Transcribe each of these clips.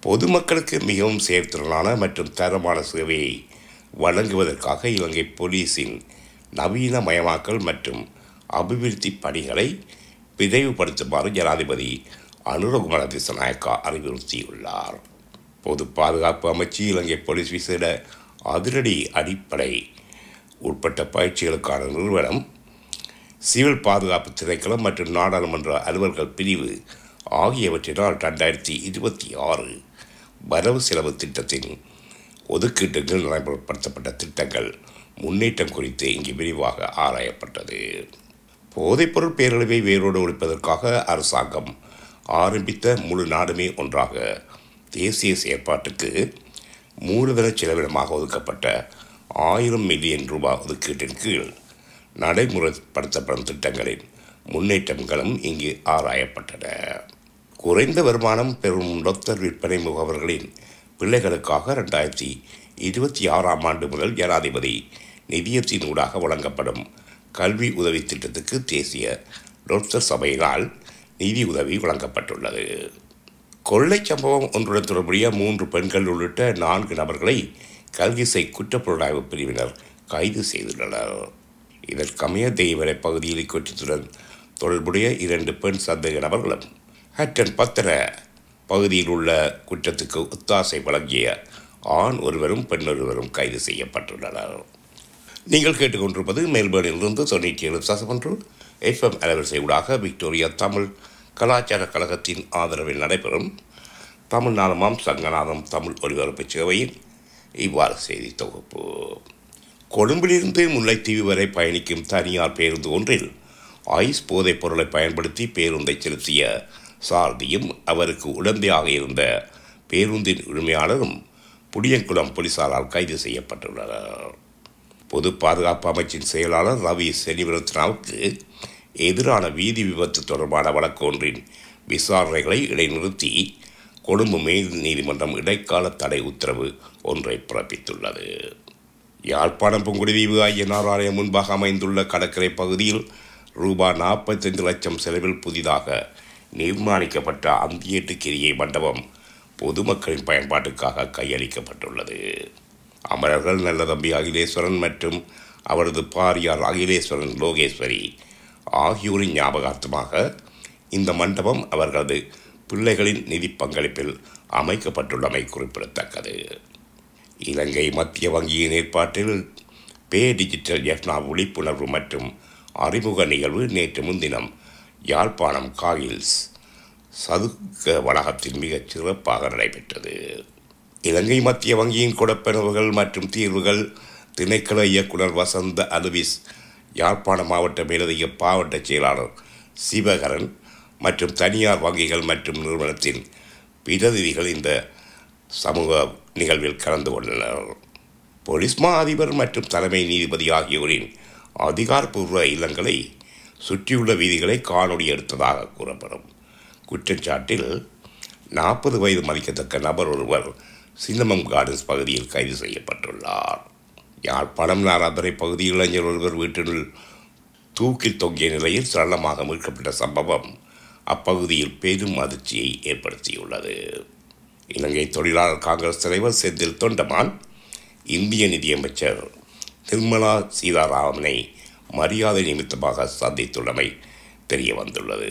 பொதுமக்களுக்கு மிகவும் செயற்திறனான மற்றும் தரமான சேவையை வழங்குவதற்காக இலங்கை போலீஸின் நவீனமயமாக்கல் மற்றும் அபிவிருத்தி பணிகளை விரைவுபடுத்துமாறு ஜனாதிபதி அனுரகுமார திசநாயக்கா அறிவுறுத்தியுள்ளார் பொது பாதுகாப்பு அமைச்சு இலங்கை போலீஸ் விசேட அதிரடி அடிப்படை உட்பட்ட பயிற்சிகளுக்கான நிறுவனம் சிவில் பாதுகாப்பு திணைக்களம் மற்றும் நாடாளுமன்ற அலுவல்கள் பிரிவு ஆகியவற்றினால் ரெண்டாயிரத்தி இருபத்தி ஆறு வரவு செலவு திட்டத்தின் ஒதுக்கீட்டுகள் நடைமுறைப்படுத்தப்பட்ட திட்டங்கள் முன்னேற்றம் குறித்து இங்கு விரிவாக ஆராயப்பட்டது போதைப்பொருள் பேரழிவை வேரோடு ஒழிப்பதற்காக அரசாங்கம் ஆரம்பித்த முழு நாடுமே ஒன்றாக தேசிய செயற்பாட்டுக்கு மூலதன செலவினமாக ஒதுக்கப்பட்ட ஆயிரம் மில்லியன் ரூபாய் ஒதுக்கீட்டின் கீழ் நடைமுறைப்படுத்தப்படும் திட்டங்களின் முன்னேற்றங்களும் இங்கு ஆராயப்பட்டன குறைந்த வருமானம் பெறும் லொத்தர் விற்பனை முகவர்களின் பிள்ளைகளுக்காக ரெண்டாயிரத்தி இருபத்தி ஆறாம் ஆண்டு முதல் ஜனாதிபதி நிதியத்தின் ஊடாக வழங்கப்படும் கல்வி உதவி திட்டத்துக்கு தேசிய லொத்தர் சபையினால் நிதி உதவி வழங்கப்பட்டுள்ளது கொள்ளை சம்பவம் ஒன்றுடன் தொடர்புடைய மூன்று பெண்கள் உள்ளிட்ட நான்கு நபர்களை கல்கிசை குற்றப்புலனாய்வு பிரிவினர் கைது செய்துள்ளனர் இதற்கமைய தெய்வரை பகுதியில் இக்குற்றத்துடன் தொடர்புடைய இரண்டு பெண் சந்தேக நபர்களும் ஹட்டன் பத்திர பகுதியில் உள்ள குற்றத்துக்கு ஒத்தாசை வழங்கிய ஆண் ஒருவரும் பெண் ஒருவரும் கைது செய்யப்பட்டுள்ளனர் நீங்கள் கேட்டுக்கொண்டிருப்பது மெல்பர்னிலிருந்து தொண்ணூற்றி ஏழு சசமன்று எஃப்எம் அலைவரிசை ஊடாக விக்டோரியா தமிழ் கலாச்சார கழகத்தின் ஆதரவில் நடைபெறும் தமிழ்நாடுமாம் சங்கநாதம் தமிழ் ஒலிபரப்பு சேவையின் இவ்வாறு செய்தி தொகுப்பு கொழும்பிலிருந்து முல்லைத்தீவு வரை பயணிக்கும் தனியார் பேருந்து ஒன்றில் ஐஸ் போதைப் பொருளை பயன்படுத்தி பேருந்தை செலுத்திய சாரதியும் அவருக்கு உடந்தையாக இருந்த பேருந்தின் உரிமையாளரும் புளியங்குளம் போலீசாரால் கைது செய்யப்பட்டுள்ளனர் பொது பாதுகாப்பு அமைச்சின் செயலாளர் ரவி செனிவரத்னாவுக்கு எதிரான வீதி விபத்து தொடர்பான வழக்கு ஒன்றின் விசாரணைகளை இடைநிறுத்தி கொழும்பு மேல் நீதிமன்றம் இடைக்கால தடை உத்தரவு ஒன்றை பிறப்பித்துள்ளது யாழ்ப்பாணம் புங்குடுதீவு ஐயனார் ஆலயம் முன்பாக அமைந்துள்ள கடற்கரை பகுதியில் ரூபாய் நாற்பத்தைந்து லட்சம் செலவில் புதிதாக நிர்மாணிக்கப்பட்ட அந்தியேட்டு கிரியை மண்டபம் பொதுமக்களின் பயன்பாட்டுக்காக கையளிக்கப்பட்டுள்ளது அமரர்கள் நல்லதம்பி அகிலேஸ்வரன் மற்றும் அவரது பாரியார் அகிலேஸ்வரன் லோகேஸ்வரி ஆகியோரின் ஞாபகார்த்தமாக இந்த மண்டபம் அவர்களது பிள்ளைகளின் நிதி பங்களிப்பில் அமைக்கப்பட்டுள்ளமை குறிப்பிடத்தக்கது இலங்கை மத்திய வங்கியின் ஏற்பாட்டில் பே டிஜிட்டல் எஃப்னா விழிப்புணர்வு மற்றும் அறிமுக நிகழ்வு நேற்று முன்தினம் யாழ்ப்பாணம் காகில்ஸ் சதுக்க வளாகத்தில் மிகச் சிறப்பாக நடைபெற்றது இலங்கை மத்திய வங்கியின் கொடுப்பனவுகள் மற்றும் தீர்வுகள் திணைக்கள இயக்குனர் வசந்த அலுவிஸ் யாழ்ப்பாண மாவட்ட மேலதிக மாவட்ட செயலாளர் சிவகரன் மற்றும் தனியார் வங்கிகள் மற்றும் நிறுவனத்தின் பிரதிநிதிகள் இந்த சமூக நிகழ்வில் கலந்து கொண்டனர் போலீஸ் மா அதிபர் மற்றும் தலைமை நீதிபதி ஆகியோரின் அதிகாரப்பூர்வ இல்லங்களை சுற்றியுள்ள வீதிகளை காணொளி எடுத்ததாக கூறப்படும் குற்றச்சாட்டில் நாற்பது வயது மதிக்கத்தக்க நபர் ஒருவர் சின்னமம் கார்டன்ஸ் பகுதியில் கைது செய்யப்பட்டுள்ளார் யாழ்ப்பாணம் நாராதுறை பகுதியில் இளைஞர் ஒருவர் வீட்டினுள் தூக்கில் தொங்கிய நிலையில் சரளமாக மீட்கப்பட்ட சம்பவம் அப்பகுதியில் பெரும் அதிர்ச்சியை ஏற்படுத்தியுள்ளது இலங்கை தொழிலாளர் காங்கிரஸ் தலைவர் செந்தில் தொண்டமான் இந்திய நிதியமைச்சர் நிர்மலா சீதாராமனை மரியாதை நிமித்தமாக சந்தித்துள்ளமை தெரிய வந்துள்ளது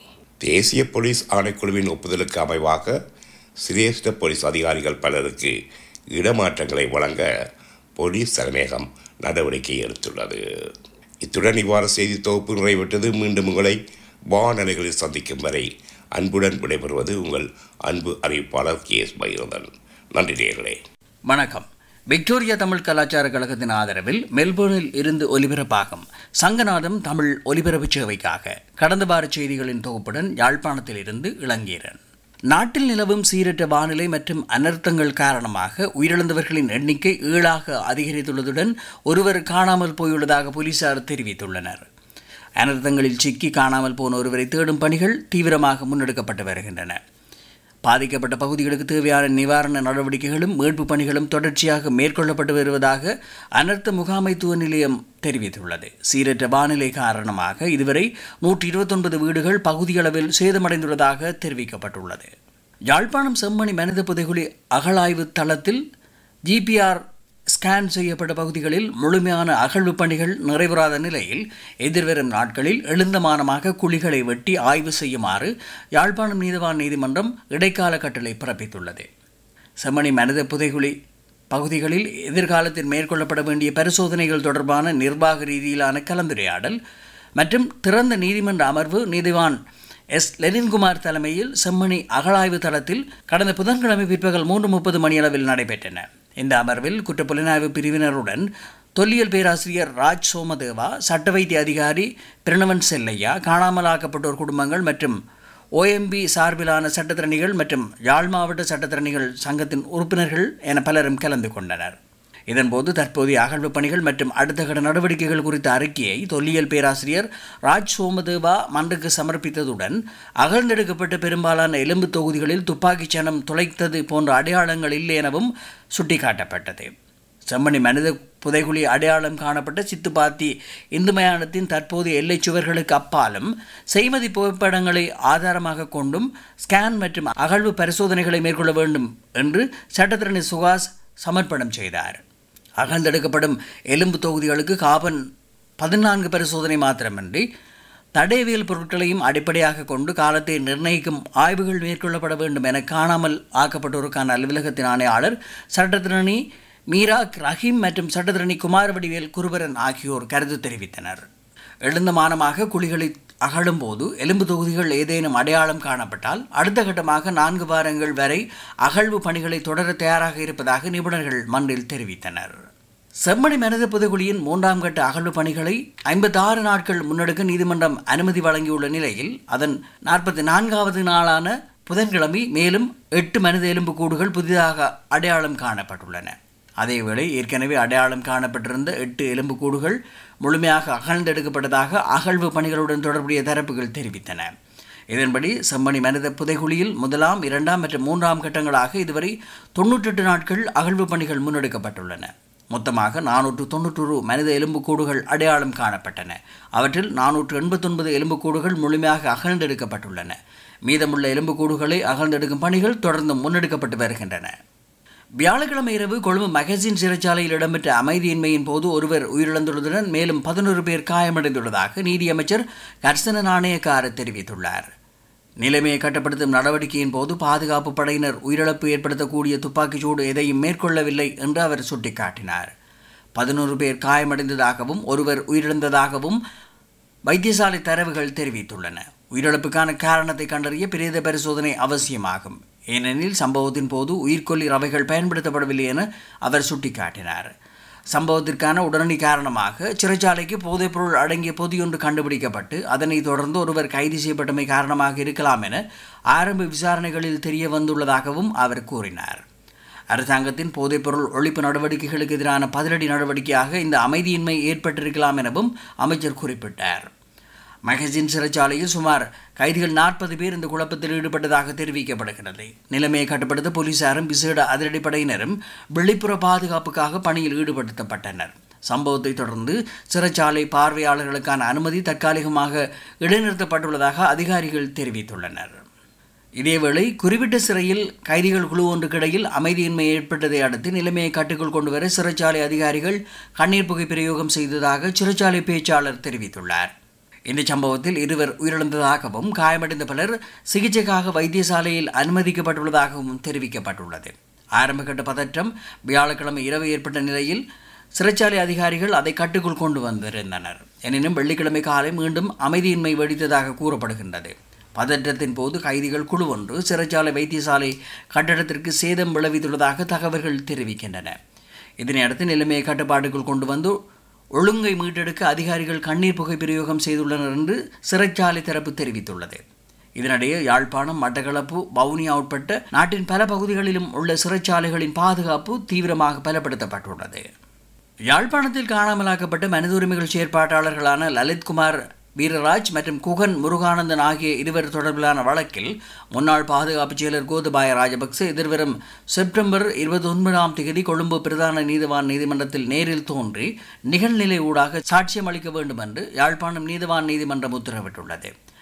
தேசிய போலீஸ் ஆணைக்குழுவின் ஒப்புதலுக்கு அமைவாக சிரேஷ்ட போலீஸ் அதிகாரிகள் பலருக்கு இடமாற்றங்களை வழங்க போலீஸ் தலைமையகம் நடவடிக்கை எடுத்துள்ளது இத்துடன் இவ்வாறு செய்தி தொகுப்பு நிறைவேற்றது மீண்டும் உங்களை வானலைகளில் சந்திக்கும் வரை அன்புடன் விடைபெறுவது உங்கள் அன்பு அறிவிப்பாளர் கே எஸ் பைரவன் நன்றி நேர்களே வணக்கம் விக்டோரியா தமிழ் கலாச்சார கழகத்தின் ஆதரவில் மெல்போர்னில் இருந்து ஒலிபரப்பாகும் சங்கநாதம் தமிழ் ஒலிபரப்பு சேவைக்காக கடந்த வார செய்திகளின் தொகுப்புடன் யாழ்ப்பாணத்தில் இருந்து இளங்கீரன் நாட்டில் நிலவும் சீரற்ற வானிலை மற்றும் அனர்த்தங்கள் காரணமாக உயிரிழந்தவர்களின் எண்ணிக்கை ஏழாக அதிகரித்துள்ளதுடன் ஒருவர் காணாமல் போயுள்ளதாக போலீசார் தெரிவித்துள்ளனர் அனர்த்தங்களில் சிக்கி காணாமல் போன ஒருவரை தேடும் பணிகள் தீவிரமாக முன்னெடுக்கப்பட்டு வருகின்றன பாதிக்கப்பட்ட பகுதிகளுக்கு தேவையான நிவாரண நடவடிக்கைகளும் மீட்பு பணிகளும் தொடர்ச்சியாக மேற்கொள்ளப்பட்டு வருவதாக அனர்த்த முகாமைத்துவ நிலையம் தெரிவித்துள்ளது சீரற்ற வானிலை காரணமாக இதுவரை நூற்றி இருபத்தொன்பது வீடுகள் பகுதியளவில் சேதமடைந்துள்ளதாக தெரிவிக்கப்பட்டுள்ளது யாழ்ப்பாணம் செம்மணி மனித புதைகுழி அகழாய்வு தளத்தில் ஜிபிஆர் ஸ்கேன் செய்யப்பட்ட பகுதிகளில் முழுமையான அகழ்வு பணிகள் நிறைவுறாத நிலையில் எதிர்வரும் நாட்களில் எழுந்தமானமாக குழிகளை வெட்டி ஆய்வு செய்யுமாறு யாழ்ப்பாணம் நீதிவான் நீதிமன்றம் இடைக்கால கட்டளை பிறப்பித்துள்ளது செம்மணி மனித புதைகுழி பகுதிகளில் எதிர்காலத்தில் மேற்கொள்ளப்பட வேண்டிய பரிசோதனைகள் தொடர்பான நிர்வாக ரீதியிலான கலந்துரையாடல் மற்றும் திறந்த நீதிமன்ற அமர்வு நீதிவான் எஸ் லெனின்குமார் தலைமையில் செம்மணி அகழாய்வு தளத்தில் கடந்த புதன்கிழமை பிற்பகல் மூன்று முப்பது மணியளவில் நடைபெற்றன இந்த அமர்வில் குற்றப்புலனாய்வு பிரிவினருடன் தொல்லியல் பேராசிரியர் ராஜ் சோமதேவா சட்ட வைத்திய அதிகாரி பிரணவன் செல்லையா காணாமலாக்கப்பட்டோர் குடும்பங்கள் மற்றும் ஓஎம்பி சார்பிலான சட்டத்திறனிகள் மற்றும் யாழ் மாவட்ட சட்டத்திறனிகள் சங்கத்தின் உறுப்பினர்கள் என பலரும் கலந்து கொண்டனர் இதன்போது தற்போதைய அகழ்வு பணிகள் மற்றும் அடுத்த கட்ட நடவடிக்கைகள் குறித்த அறிக்கையை தொல்லியல் பேராசிரியர் ராஜ் சோமதேவா மன்றுக்கு சமர்ப்பித்ததுடன் அகழ்ந்தெடுக்கப்பட்ட பெரும்பாலான எலும்பு தொகுதிகளில் துப்பாக்கிச் சனம் துளைத்தது போன்ற அடையாளங்கள் இல்லை எனவும் சுட்டிக்காட்டப்பட்டது செம்மணி மனித புதைகுழி அடையாளம் காணப்பட்ட சித்துப்பாத்தி இந்து மயானத்தின் தற்போதைய எல்லைச் சுவர்களுக்கு அப்பாலும் செய்மதி புகைப்படங்களை ஆதாரமாக கொண்டும் ஸ்கேன் மற்றும் அகழ்வு பரிசோதனைகளை மேற்கொள்ள வேண்டும் என்று சட்டத்திரணி சுகாஸ் சமர்ப்பணம் செய்தார் அகழ்ந்தெடுக்கப்படும் எலும்பு தொகுதிகளுக்கு காபன் பதினான்கு பரிசோதனை மாத்திரமின்றி தடயவியல் பொருட்களையும் அடிப்படையாக கொண்டு காலத்தை நிர்ணயிக்கும் ஆய்வுகள் மேற்கொள்ளப்பட வேண்டும் என காணாமல் ஆக்கப்பட்டோருக்கான அலுவலகத்தின் ஆணையாளர் சட்டத்திரணி மீரா ரஹீம் மற்றும் சட்டத்திரணி குமாரவடிவேல் குருபரன் ஆகியோர் கருத்து தெரிவித்தனர் எழுந்தமானமாக குழிகளை அகழும் போது எலும்பு தொகுதிகள் ஏதேனும் அடையாளம் காணப்பட்டால் அடுத்த கட்டமாக நான்கு வாரங்கள் வரை அகழ்வு பணிகளை தொடர தயாராக இருப்பதாக நிபுணர்கள் மன்றில் தெரிவித்தனர் செம்மணி மனித புதைகுழியின் மூன்றாம் கட்ட அகழ்வு பணிகளை ஐம்பத்தாறு நாட்கள் முன்னெடுக்க நீதிமன்றம் அனுமதி வழங்கியுள்ள நிலையில் அதன் நாற்பத்தி நான்காவது நாளான புதன்கிழமை மேலும் எட்டு மனித எலும்பு கூடுகள் புதிதாக அடையாளம் காணப்பட்டுள்ளன அதேவேளை ஏற்கனவே அடையாளம் காணப்பட்டிருந்த எட்டு எலும்புக்கூடுகள் முழுமையாக அகழ்ந்தெடுக்கப்பட்டதாக அகழ்வு பணிகளுடன் தொடர்புடைய தரப்புகள் தெரிவித்தன இதன்படி செம்மணி மனித புதைகுழியில் முதலாம் இரண்டாம் மற்றும் மூன்றாம் கட்டங்களாக இதுவரை தொன்னூற்றெட்டு நாட்கள் அகழ்வு பணிகள் முன்னெடுக்கப்பட்டுள்ளன மொத்தமாக நானூற்று தொன்னூற்றொரு மனித எலும்புக்கூடுகள் அடையாளம் காணப்பட்டன அவற்றில் நானூற்று எண்பத்தொன்பது எலும்புக்கூடுகள் முழுமையாக அகழ்ந்தெடுக்கப்பட்டுள்ளன மீதமுள்ள எலும்புக்கூடுகளை அகழ்ந்தெடுக்கும் பணிகள் தொடர்ந்து முன்னெடுக்கப்பட்டு வருகின்றன வியாழக்கிழமை இரவு கொழும்பு மகசின் சிறைச்சாலையில் இடம்பெற்ற அமைதியின்மையின் போது ஒருவர் உயிரிழந்துள்ளதுடன் மேலும் பதினொரு பேர் காயமடைந்துள்ளதாக நீதியமைச்சர் கர்சன நாணயக்கார தெரிவித்துள்ளார் நிலைமையை கட்டுப்படுத்தும் நடவடிக்கையின் போது பாதுகாப்பு படையினர் உயிரிழப்பு ஏற்படுத்தக்கூடிய துப்பாக்கிச்சூடு எதையும் மேற்கொள்ளவில்லை என்று அவர் சுட்டிக்காட்டினார் பதினோரு பேர் காயமடைந்ததாகவும் ஒருவர் உயிரிழந்ததாகவும் வைத்தியசாலை தரவுகள் தெரிவித்துள்ளன உயிரிழப்புக்கான காரணத்தை கண்டறிய பிரேத பரிசோதனை அவசியமாகும் ஏனெனில் சம்பவத்தின் போது உயிர்கொல்லி ரவைகள் பயன்படுத்தப்படவில்லை என அவர் சுட்டிக்காட்டினார் சம்பவத்திற்கான உடனடி காரணமாக சிறைச்சாலைக்கு போதைப்பொருள் அடங்கிய பொதியொன்று கண்டுபிடிக்கப்பட்டு அதனைத் தொடர்ந்து ஒருவர் கைது செய்யப்பட்டமை காரணமாக இருக்கலாம் என ஆரம்ப விசாரணைகளில் தெரிய வந்துள்ளதாகவும் அவர் கூறினார் அரசாங்கத்தின் போதைப்பொருள் ஒழிப்பு நடவடிக்கைகளுக்கு எதிரான பதிலடி நடவடிக்கையாக இந்த அமைதியின்மை ஏற்பட்டிருக்கலாம் எனவும் அமைச்சர் குறிப்பிட்டார் மகசின் சிறைச்சாலையில் சுமார் கைதிகள் நாற்பது பேர் இந்த குழப்பத்தில் ஈடுபட்டதாக தெரிவிக்கப்படுகிறது நிலைமையை கட்டுப்படுத்த போலீசாரும் விசேட அதிரடிப்படையினரும் வெளிப்புற பாதுகாப்புக்காக பணியில் ஈடுபடுத்தப்பட்டனர் சம்பவத்தை தொடர்ந்து சிறைச்சாலை பார்வையாளர்களுக்கான அனுமதி தற்காலிகமாக இடைநிறுத்தப்பட்டுள்ளதாக அதிகாரிகள் தெரிவித்துள்ளனர் இதேவேளை குறிப்பிட்ட சிறையில் கைதிகள் குழு ஒன்றுக்கிடையில் அமைதியின்மை ஏற்பட்டதை அடுத்து நிலைமையை கட்டுக்குள் கொண்டு வர சிறைச்சாலை அதிகாரிகள் கண்ணீர் புகை பிரயோகம் செய்ததாக சிறைச்சாலை பேச்சாளர் தெரிவித்துள்ளார் இந்த சம்பவத்தில் இருவர் உயிரிழந்ததாகவும் காயமடைந்த பலர் சிகிச்சைக்காக வைத்தியசாலையில் அனுமதிக்கப்பட்டுள்ளதாகவும் தெரிவிக்கப்பட்டுள்ளது ஆரம்பகட்ட பதற்றம் வியாழக்கிழமை இரவு ஏற்பட்ட நிலையில் சிறைச்சாலை அதிகாரிகள் அதை கட்டுக்குள் கொண்டு வந்திருந்தனர் எனினும் வெள்ளிக்கிழமை காலை மீண்டும் அமைதியின்மை வெடித்ததாக கூறப்படுகின்றது பதற்றத்தின் போது கைதிகள் குழு ஒன்று சிறைச்சாலை வைத்தியசாலை கட்டடத்திற்கு சேதம் விளைவித்துள்ளதாக தகவல்கள் தெரிவிக்கின்றன இதனையடுத்து நிலைமையை கட்டுப்பாட்டுக்குள் கொண்டு வந்து ஒழுங்கை மீட்டெடுக்க அதிகாரிகள் கண்ணீர் புகை பிரயோகம் செய்துள்ளனர் என்று சிறைச்சாலை தரப்பு தெரிவித்துள்ளது இதனிடையே யாழ்ப்பாணம் மட்டக்களப்பு வவுனியா உட்பட்ட நாட்டின் பல பகுதிகளிலும் உள்ள சிறைச்சாலைகளின் பாதுகாப்பு தீவிரமாக பலப்படுத்தப்பட்டுள்ளது யாழ்ப்பாணத்தில் காணாமலாக்கப்பட்ட மனித உரிமைகள் செயற்பாட்டாளர்களான லலித்குமார் வீரராஜ் மற்றும் குகன் முருகானந்தன் ஆகிய இருவர் தொடர்பிலான வழக்கில் முன்னாள் பாதுகாப்பு செயலர் கோதபாய ராஜபக்ச எதிர்வரும் செப்டம்பர் இருபத்தி ஒன்பதாம் தேதி கொழும்பு பிரதான நீதிவான் நீதிமன்றத்தில் நேரில் தோன்றி நிகழ்நிலை ஊடாக சாட்சியம் அளிக்க வேண்டும் என்று யாழ்ப்பாணம் நீதிவான் நீதிமன்றம் உத்தரவிட்டுள்ளது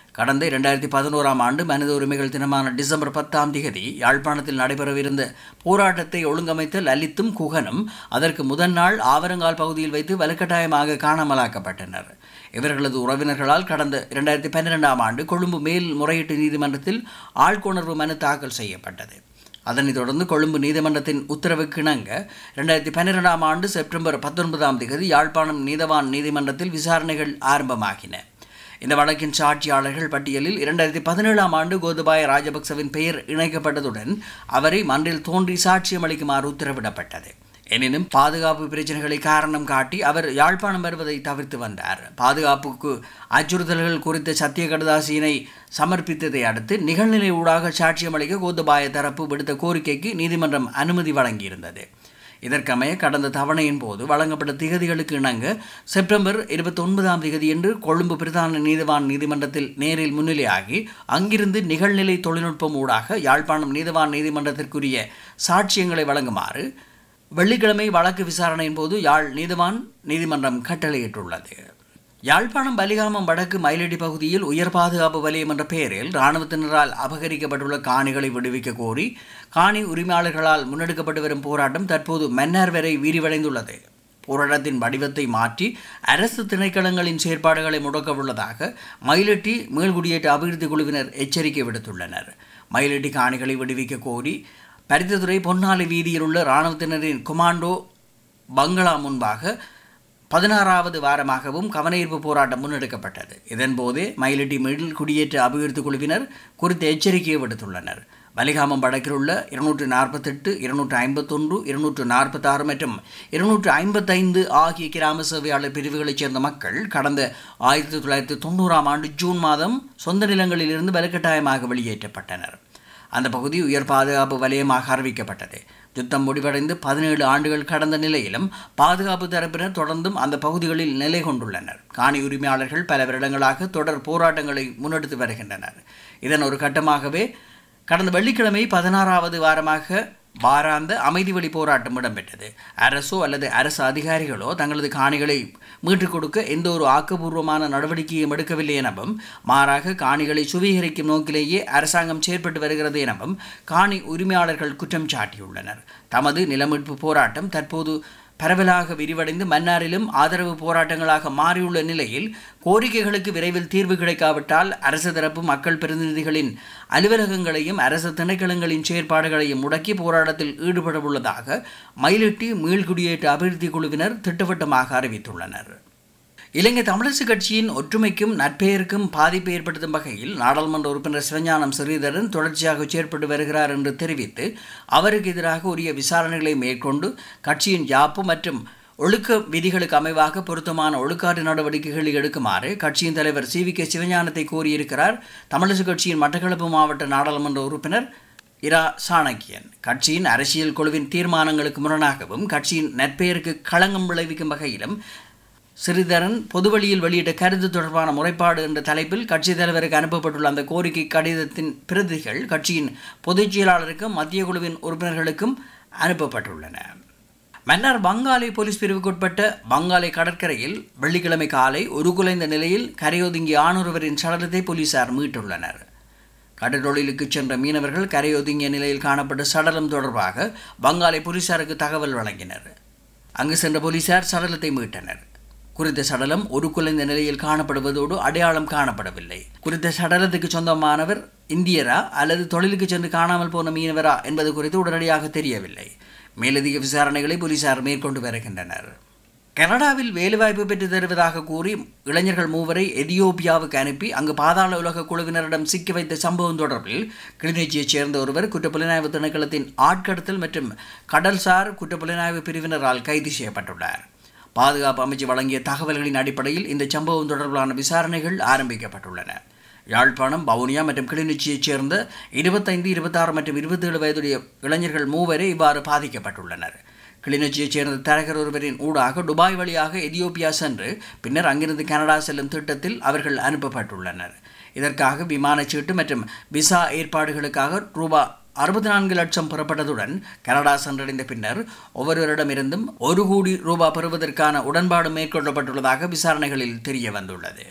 கடந்த இரண்டாயிரத்தி பதினோராம் ஆண்டு மனித உரிமைகள் தினமான டிசம்பர் பத்தாம் திகதி யாழ்ப்பாணத்தில் நடைபெறவிருந்த போராட்டத்தை ஒழுங்கமைத்த லலித்தும் குகனும் அதற்கு முதல் நாள் ஆவரங்கால் பகுதியில் வைத்து வலுக்கட்டாயமாக காணாமலாக்கப்பட்டனர் இவர்களது உறவினர்களால் கடந்த இரண்டாயிரத்தி பன்னிரெண்டாம் ஆண்டு கொழும்பு மேல் முறையீட்டு நீதிமன்றத்தில் ஆள்கொணர்வு மனு தாக்கல் செய்யப்பட்டது அதனைத் தொடர்ந்து கொழும்பு நீதிமன்றத்தின் உத்தரவுக்கு இணங்க இரண்டாயிரத்தி பன்னிரெண்டாம் ஆண்டு செப்டம்பர் பத்தொன்பதாம் தேதி யாழ்ப்பாணம் நீதவான் நீதிமன்றத்தில் விசாரணைகள் ஆரம்பமாகின இந்த வழக்கின் சாட்சியாளர்கள் பட்டியலில் இரண்டாயிரத்தி பதினேழாம் ஆண்டு கோதபாய ராஜபக்சவின் பெயர் இணைக்கப்பட்டதுடன் அவரை மன்றில் தோன்றி சாட்சியம் அளிக்குமாறு உத்தரவிடப்பட்டது எனினும் பாதுகாப்பு பிரச்சனைகளை காரணம் காட்டி அவர் யாழ்ப்பாணம் வருவதை தவிர்த்து வந்தார் பாதுகாப்புக்கு அச்சுறுத்தல்கள் குறித்த சத்திய கடதாசியினை சமர்ப்பித்ததை அடுத்து நிகழ்நிலை ஊடாக சாட்சியம் அளிக்க கோத்தபாய தரப்பு விடுத்த கோரிக்கைக்கு நீதிமன்றம் அனுமதி வழங்கியிருந்தது இதற்கமைய கடந்த தவணையின் போது வழங்கப்பட்ட திகதிகளுக்கு இணங்க செப்டம்பர் இருபத்தி ஒன்பதாம் திகதி என்று கொழும்பு பிரதான நீதிவான் நீதிமன்றத்தில் நேரில் முன்னிலையாகி அங்கிருந்து நிகழ்நிலை தொழில்நுட்பம் ஊடாக யாழ்ப்பாணம் நீதிவான் நீதிமன்றத்திற்குரிய சாட்சியங்களை வழங்குமாறு வெள்ளிக்கிழமை வழக்கு விசாரணையின் போது யாழ் நீதிவான் நீதிமன்றம் கட்டளையிட்டுள்ளது யாழ்ப்பாணம் பலிகாமம் வடக்கு மயிலடி பகுதியில் உயர் பாதுகாப்பு வலயம் என்ற பெயரில் இராணுவத்தினரால் அபகரிக்கப்பட்டுள்ள காணிகளை விடுவிக்க கோரி காணி உரிமையாளர்களால் முன்னெடுக்கப்பட்டு வரும் போராட்டம் தற்போது மன்னார் வரை விரிவடைந்துள்ளது போராட்டத்தின் வடிவத்தை மாற்றி அரசு திணைக்களங்களின் செயற்பாடுகளை முடக்க உள்ளதாக மயிலட்டி மேல்குடியேற்ற அபிவிருத்தி குழுவினர் எச்சரிக்கை விடுத்துள்ளனர் மயிலட்டி காணிகளை விடுவிக்க கோரி பரிதத்துறை பொன்னாலை வீதியில் உள்ள இராணுவத்தினரின் கொமாண்டோ பங்களா முன்பாக பதினாறாவது வாரமாகவும் கவனஈர்ப்பு போராட்டம் முன்னெடுக்கப்பட்டது இதன்போதே மயிலட்டி மிடில் குடியேற்ற அபிவிருத்தி குழுவினர் குறித்த எச்சரிக்கையை விடுத்துள்ளனர் வலிகாமம் வடக்கில் உள்ள இருநூற்று நாற்பத்தெட்டு இருநூற்று ஐம்பத்தொன்று இருநூற்று நாற்பத்தாறு மற்றும் இருநூற்று ஐம்பத்தைந்து ஆகிய கிராம சேவையாளர் பிரிவுகளைச் சேர்ந்த மக்கள் கடந்த ஆயிரத்தி தொள்ளாயிரத்தி தொண்ணூறாம் ஆண்டு ஜூன் மாதம் சொந்த நிலங்களிலிருந்து வலுக்கட்டாயமாக வெளியேற்றப்பட்டனர் அந்த பகுதி உயர் பாதுகாப்பு வலயமாக அறிவிக்கப்பட்டது யுத்தம் முடிவடைந்து பதினேழு ஆண்டுகள் கடந்த நிலையிலும் பாதுகாப்பு தரப்பினர் தொடர்ந்தும் அந்த பகுதிகளில் நிலை கொண்டுள்ளனர் காணி உரிமையாளர்கள் பல வருடங்களாக தொடர் போராட்டங்களை முன்னெடுத்து வருகின்றனர் இதன் ஒரு கட்டமாகவே கடந்த வெள்ளிக்கிழமை பதினாறாவது வாரமாக வாராந்த அமைதி வழி போராட்டம் இடம்பெற்றது அரசோ அல்லது அரசு அதிகாரிகளோ தங்களது காணிகளை மீட்டுக் கொடுக்க எந்த ஒரு ஆக்கப்பூர்வமான நடவடிக்கையும் எடுக்கவில்லை எனவும் மாறாக காணிகளை சுவீகரிக்கும் நோக்கிலேயே அரசாங்கம் செயற்பட்டு வருகிறது எனவும் காணி உரிமையாளர்கள் குற்றம் சாட்டியுள்ளனர் தமது நிலமீட்பு போராட்டம் தற்போது பரவலாக விரிவடைந்து மன்னாரிலும் ஆதரவு போராட்டங்களாக மாறியுள்ள நிலையில் கோரிக்கைகளுக்கு விரைவில் தீர்வு கிடைக்காவிட்டால் அரசு தரப்பு மக்கள் பிரதிநிதிகளின் அலுவலகங்களையும் அரசு திணைக்களங்களின் செயற்பாடுகளையும் முடக்கி போராட்டத்தில் ஈடுபட உள்ளதாக மயிலிட்டி மீள்குடியேற்ற அபிவிருத்தி குழுவினர் திட்டவட்டமாக அறிவித்துள்ளனர் இலங்கை தமிழரசு கட்சியின் ஒற்றுமைக்கும் நட்பெயருக்கும் பாதிப்பை ஏற்படுத்தும் வகையில் நாடாளுமன்ற உறுப்பினர் சிவஞானம் ஸ்ரீதரன் தொடர்ச்சியாக செயற்பட்டு வருகிறார் என்று தெரிவித்து அவருக்கு எதிராக உரிய விசாரணைகளை மேற்கொண்டு கட்சியின் யாப்பு மற்றும் ஒழுக்க விதிகளுக்கு அமைவாக பொருத்தமான ஒழுக்காட்டு நடவடிக்கைகளை எடுக்குமாறு கட்சியின் தலைவர் சி வி கே சிவஞானத்தை கோரியிருக்கிறார் தமிழரசு கட்சியின் மட்டக்களப்பு மாவட்ட நாடாளுமன்ற உறுப்பினர் இரா சாணக்கியன் கட்சியின் அரசியல் குழுவின் தீர்மானங்களுக்கு முரணாகவும் கட்சியின் நட்பெயருக்கு களங்கம் விளைவிக்கும் வகையிலும் சிறிதரன் பொதுவழியில் வெளியிட்ட கருத்து தொடர்பான முறைப்பாடு என்ற தலைப்பில் கட்சி தலைவருக்கு அனுப்பப்பட்டுள்ள அந்த கோரிக்கை கடிதத்தின் பிரதிகள் கட்சியின் பொதுச் செயலாளருக்கும் மத்திய குழுவின் உறுப்பினர்களுக்கும் அனுப்பப்பட்டுள்ளன மன்னார் பங்காலை போலீஸ் பிரிவுக்குட்பட்ட பங்காலை கடற்கரையில் வெள்ளிக்கிழமை காலை ஒரு குலைந்த நிலையில் கரையொதுங்கிய ஆணொருவரின் சடலத்தை போலீசார் மீட்டுள்ளனர் கடற்றொழிலுக்கு சென்ற மீனவர்கள் கரையொதுங்கிய நிலையில் காணப்பட்ட சடலம் தொடர்பாக பங்காலை போலீசாருக்கு தகவல் வழங்கினர் அங்கு சென்ற போலீசார் சடலத்தை மீட்டனர் குறித்த சடலம் ஒரு குலைந்த நிலையில் காணப்படுவதோடு அடையாளம் காணப்படவில்லை குறித்த சடலத்துக்கு சொந்தமானவர் இந்தியரா அல்லது தொழிலுக்கு சென்று காணாமல் போன மீனவரா என்பது குறித்து உடனடியாக தெரியவில்லை மேலதிக விசாரணைகளை போலீசார் மேற்கொண்டு வருகின்றனர் கனடாவில் வேலைவாய்ப்பு பெற்று தருவதாக கூறி இளைஞர்கள் மூவரை எதியோப்பியாவுக்கு அனுப்பி அங்கு பாதாள உலக குழுவினரிடம் சிக்கி வைத்த சம்பவம் தொடர்பில் கிளிநொச்சியைச் சேர்ந்த ஒருவர் குற்றப்புலனாய்வு திணைக்களத்தின் ஆட்கடத்தல் மற்றும் கடல்சார் குற்றப்புலனாய்வு பிரிவினரால் கைது செய்யப்பட்டுள்ளார் பாதுகாப்பு அமைச்சு வழங்கிய தகவல்களின் அடிப்படையில் இந்த சம்பவம் தொடர்பிலான விசாரணைகள் ஆரம்பிக்கப்பட்டுள்ளன யாழ்ப்பாணம் வவுனியா மற்றும் கிளிநொச்சியைச் சேர்ந்த இருபத்தைந்து இருபத்தாறு மற்றும் இருபத்தேழு வயதுடைய இளைஞர்கள் மூவரே இவ்வாறு பாதிக்கப்பட்டுள்ளனர் கிளிநொச்சியைச் சேர்ந்த தரகர் ஒருவரின் ஊடாக துபாய் வழியாக எதியோப்பியா சென்று பின்னர் அங்கிருந்து கனடா செல்லும் திட்டத்தில் அவர்கள் அனுப்பப்பட்டுள்ளனர் இதற்காக விமானச் சீட்டு மற்றும் விசா ஏற்பாடுகளுக்காக ரூபா அறுபத்தி நான்கு லட்சம் பெறப்பட்டதுடன் கனடா சென்றடைந்த பின்னர் ஒவ்வொருவரிடமிருந்தும் ஒரு கோடி ரூபாய் பெறுவதற்கான உடன்பாடு மேற்கொள்ளப்பட்டுள்ளதாக விசாரணைகளில் தெரிய வந்துள்ளது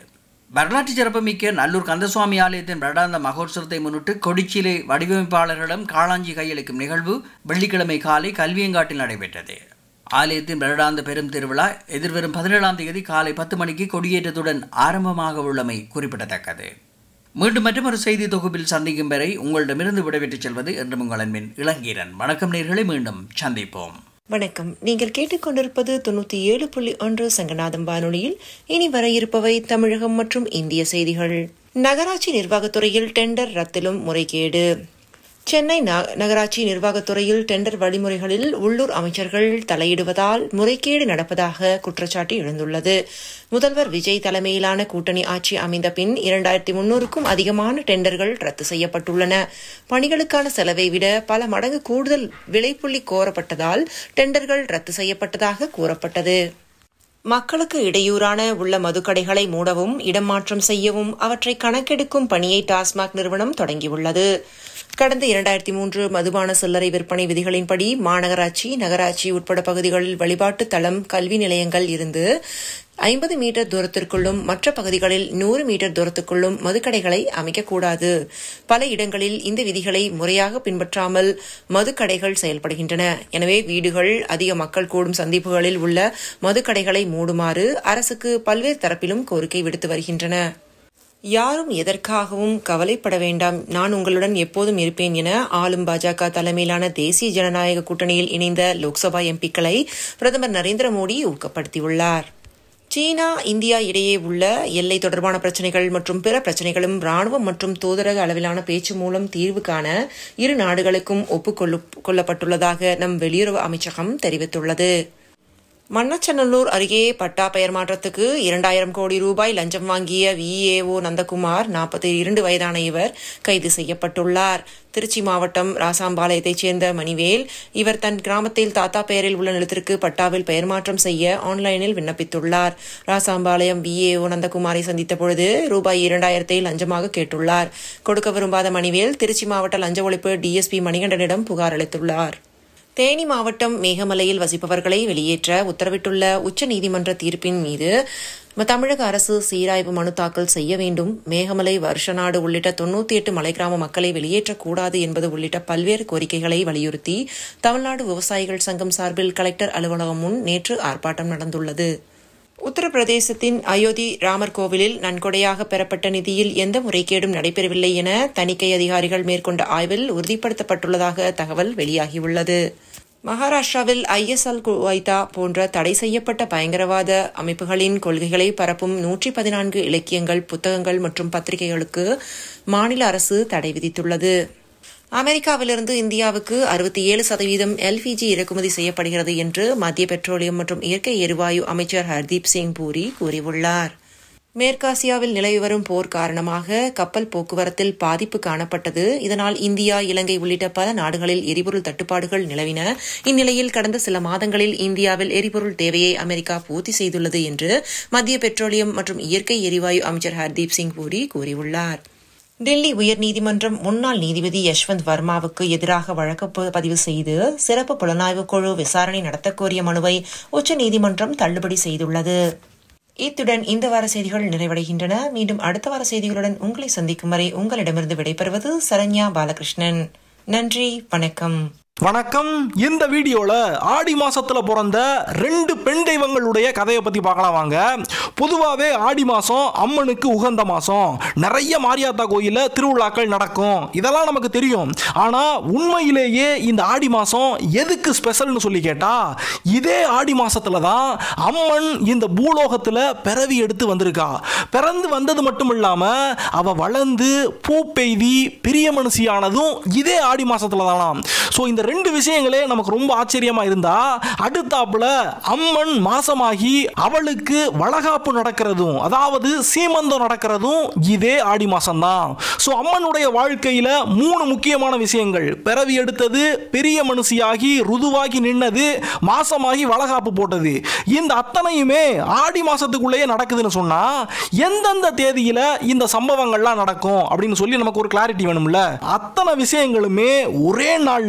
வரலாற்று சிறப்புமிக்க நல்லூர் கந்தசுவாமி ஆலயத்தின் வருடாந்த மகோத்சவத்தை முன்னிட்டு கொடிச்சிலை வடிவமைப்பாளர்களிடம் காளாஞ்சி கையளிக்கும் நிகழ்வு வெள்ளிக்கிழமை காலை கல்வியங்காட்டில் நடைபெற்றது ஆலயத்தின் வருடாந்த பெரும் திருவிழா எதிர்வரும் பதினேழாம் தேதி காலை பத்து மணிக்கு கொடியேற்றத்துடன் ஆரம்பமாக உள்ளமை குறிப்பிடத்தக்கது மீண்டும் மற்றொரு செய்தி தொகுப்பில் சந்திக்கும் வரை உங்களிடமிருந்து விடைபெற்றுச் செல்வது என்றும் உங்கள் அன்பின் இளங்கீரன் வணக்கம் நேர்களை மீண்டும் சந்திப்போம் வணக்கம் நீங்கள் கேட்டுக்கொண்டிருப்பது தொண்ணூத்தி ஏழு புள்ளி ஒன்று சங்கநாதம் வானொலியில் இனி வர இருப்பவை தமிழகம் மற்றும் இந்திய செய்திகள் நகராட்சி நிர்வாகத்துறையில் டெண்டர் ரத்திலும் முறைகேடு சென்னை ந- நகராட்சி நிர்வாகத்துறையில் டெண்டர் வழிமுறைகளில் உள்ளூர் அமைச்சர்கள் தலையிடுவதால் முறைகேடு நடப்பதாக குற்றச்சாட்டு எழுந்துள்ளது முதல்வர் விஜய் தலைமையிலான கூட்டணி ஆட்சி அமைந்த பின் இரண்டாயிரத்தி முன்னூறுக்கும் அதிகமான டெண்டர்கள் ரத்து செய்யப்பட்டுள்ளன பணிகளுக்கான செலவை விட பல மடங்கு கூடுதல் விலைப்புள்ளி கோரப்பட்டதால் டெண்டர்கள் ரத்து செய்யப்பட்டதாக கூறப்பட்டது மக்களுக்கு இடையூறான உள்ள மதுக்கடைகளை மூடவும் இடமாற்றம் செய்யவும் அவற்றை கணக்கெடுக்கும் பணியை டாஸ்மாக் நிறுவனம் தொடங்கியுள்ளது கடந்த இரண்டாயிரத்தி மூன்று மதுபான சில்லறை விற்பனை விதிகளின்படி மாநகராட்சி நகராட்சி உட்பட பகுதிகளில் வழிபாட்டு தளம் கல்வி நிலையங்கள் இருந்து ஐம்பது மீட்டர் தூரத்திற்குள்ளும் மற்ற பகுதிகளில் நூறு மீட்டர் தூரத்துக்குள்ளும் மதுக்கடைகளை அமைக்கக்கூடாது பல இடங்களில் இந்த விதிகளை முறையாக பின்பற்றாமல் மதுக்கடைகள் செயல்படுகின்றன எனவே வீடுகள் அதிக மக்கள் கூடும் சந்திப்புகளில் உள்ள மதுக்கடைகளை மூடுமாறு அரசுக்கு பல்வேறு தரப்பிலும் கோரிக்கை விடுத்து வருகின்றன யாரும் எதற்காகவும் கவலைப்பட வேண்டாம் நான் உங்களுடன் எப்போதும் இருப்பேன் என ஆளும் பாஜக தலைமையிலான தேசிய ஜனநாயக கூட்டணியில் இணைந்த லோக்சபா எம்பிக்களை பிரதமர் நரேந்திர மோடி ஊக்கப்படுத்தியுள்ளார் சீனா இந்தியா இடையே உள்ள எல்லை தொடர்பான பிரச்சனைகள் மற்றும் பிற பிரச்சனைகளும் ராணுவம் மற்றும் தூதரக அளவிலான பேச்சு மூலம் தீர்வு காண இரு நாடுகளுக்கும் ஒப்புக்கொள்ளு கொள்ளப்பட்டுள்ளதாக நம் வெளியுறவு அமைச்சகம் தெரிவித்துள்ளது மண்ணச்சநல்லூர் அருகே பட்டா பெயர் மாற்றத்துக்கு இரண்டாயிரம் கோடி ரூபாய் லஞ்சம் வாங்கிய விஏஓ நந்தகுமார் நாற்பத்தி இரண்டு வயதான இவர் கைது செய்யப்பட்டுள்ளார் திருச்சி மாவட்டம் ராசாம்பாளையத்தைச் சேர்ந்த மணிவேல் இவர் தன் கிராமத்தில் தாத்தா பெயரில் உள்ள நிலத்திற்கு பட்டாவில் பெயர் மாற்றம் செய்ய ஆன்லைனில் விண்ணப்பித்துள்ளார் ராசாம்பாளையம் விஏஓ நந்தகுமாரை சந்தித்த பொழுது ரூபாய் இரண்டாயிரத்தை லஞ்சமாக கேட்டுள்ளார் கொடுக்க விரும்பாத மணிவேல் திருச்சி மாவட்ட லஞ்ச ஒழிப்பு டிஎஸ்பி மணிகண்டனிடம் புகார் அளித்துள்ளார் தேனி மாவட்டம் மேகமலையில் வசிப்பவர்களை வெளியேற்ற உத்தரவிட்டுள்ள உச்சநீதிமன்ற தீர்ப்பின் மீது தமிழக அரசு சீராய்வு மனு தாக்கல் செய்ய வேண்டும் மேகமலை வருஷநாடு உள்ளிட்ட தொன்னூத்தி எட்டு மலை கிராம மக்களை வெளியேற்றக்கூடாது என்பது உள்ளிட்ட பல்வேறு கோரிக்கைகளை வலியுறுத்தி தமிழ்நாடு விவசாயிகள் சங்கம் சார்பில் கலெக்டர் அலுவலகம் முன் நேற்று ஆர்ப்பாட்டம் நடந்துள்ளது உத்தரப்பிரதேசத்தின் அயோத்தி ராமர் கோவிலில் நன்கொடையாக பெறப்பட்ட நிதியில் எந்த முறைகேடும் நடைபெறவில்லை என தணிக்கை அதிகாரிகள் மேற்கொண்ட ஆய்வில் உறுதிப்படுத்தப்பட்டுள்ளதாக தகவல் வெளியாகியுள்ளது மகாராஷ்டிராவில் ஐஎஸ்எல் குவைத்தா போன்ற தடை செய்யப்பட்ட பயங்கரவாத அமைப்புகளின் கொள்கைகளை பரப்பும் நூற்றி பதினான்கு இலக்கியங்கள் புத்தகங்கள் மற்றும் பத்திரிகைகளுக்கு மாநில அரசு தடை விதித்துள்ளது அமெரிக்காவிலிருந்து இந்தியாவுக்கு அறுபத்தி ஏழு சதவீதம் எல்பிஜி இறக்குமதி செய்யப்படுகிறது என்று மத்திய பெட்ரோலியம் மற்றும் இயற்கை எரிவாயு அமைச்சர் ஹர்தீப் சிங் பூரி கூறியுள்ளார் மேற்காசியாவில் நிலவி வரும் போர் காரணமாக கப்பல் போக்குவரத்தில் பாதிப்பு காணப்பட்டது இதனால் இந்தியா இலங்கை உள்ளிட்ட பல நாடுகளில் எரிபொருள் தட்டுப்பாடுகள் நிலவின இந்நிலையில் கடந்த சில மாதங்களில் இந்தியாவில் எரிபொருள் தேவையை அமெரிக்கா பூர்த்தி செய்துள்ளது என்று மத்திய பெட்ரோலியம் மற்றும் இயற்கை எரிவாயு அமைச்சர் ஹர்தீப் சிங் பூரி கூறியுள்ளார் டெல்லி உயர்நீதிமன்றம் முன்னாள் நீதிபதி யஷ்வந்த் வர்மாவுக்கு எதிராக வழக்கு ப- பதிவு செய்து சிறப்பு புலனாய்வு குழு விசாரணை நடத்தக் கோரிய மனுவை உச்சநீதிமன்றம் தள்ளுபடி செய்துள்ளது இத்துடன் இந்த வார செய்திகள் நிறைவடைகின்றன மீண்டும் அடுத்த வார செய்திகளுடன் உங்களை சந்திக்கும் வரை உங்களிடமிருந்து விடைபெறுவது சரண்யா பாலகிருஷ்ணன் நன்றி வணக்கம் வணக்கம் இந்த வீடியோல ஆடி மாசத்துல பிறந்த ரெண்டு பெண் தெய்வங்களுடைய கதையை பத்தி பார்க்கலாம் வாங்க பொதுவாகவே ஆடி மாசம் அம்மனுக்கு உகந்த மாசம் நிறைய மாரியாத்தா கோயில திருவிழாக்கள் நடக்கும் இதெல்லாம் நமக்கு தெரியும் ஆனா உண்மையிலேயே இந்த ஆடி மாசம் எதுக்கு ஸ்பெஷல்னு சொல்லி கேட்டா இதே ஆடி மாசத்துல தான் அம்மன் இந்த பூலோகத்துல பிறவி எடுத்து வந்திருக்கா பிறந்து வந்தது மட்டும் இல்லாம அவ வளர்ந்து பூ பெய்தி பெரிய மனுஷியானதும் இதே ஆடி மாசத்துல தானாம் ஸோ இந்த ரெண்டு விஷயங்களே நமக்கு ரொம்ப ஆச்சரியமா இருந்தா அடுத்தாப்புல அம்மன் மாசமாகி அவளுக்கு வளகாப்பு நடக்கிறதும் அதாவது சீமந்தம் நடக்கிறதும் இதே ஆடி மாசம்தான் ஸோ அம்மனுடைய வாழ்க்கையில மூணு முக்கியமான விஷயங்கள் பிறவி எடுத்தது பெரிய மனுஷியாகி ருதுவாகி நின்னது மாசமாகி வளகாப்பு போட்டது இந்த அத்தனையுமே ஆடி மாசத்துக்குள்ளேயே நடக்குதுன்னு சொன்னா எந்தெந்த தேதியில இந்த சம்பவங்கள்லாம் நடக்கும் அப்படின்னு சொல்லி நமக்கு ஒரு கிளாரிட்டி வேணும்ல அத்தனை விஷயங்களுமே ஒரே நாள்ல இந்த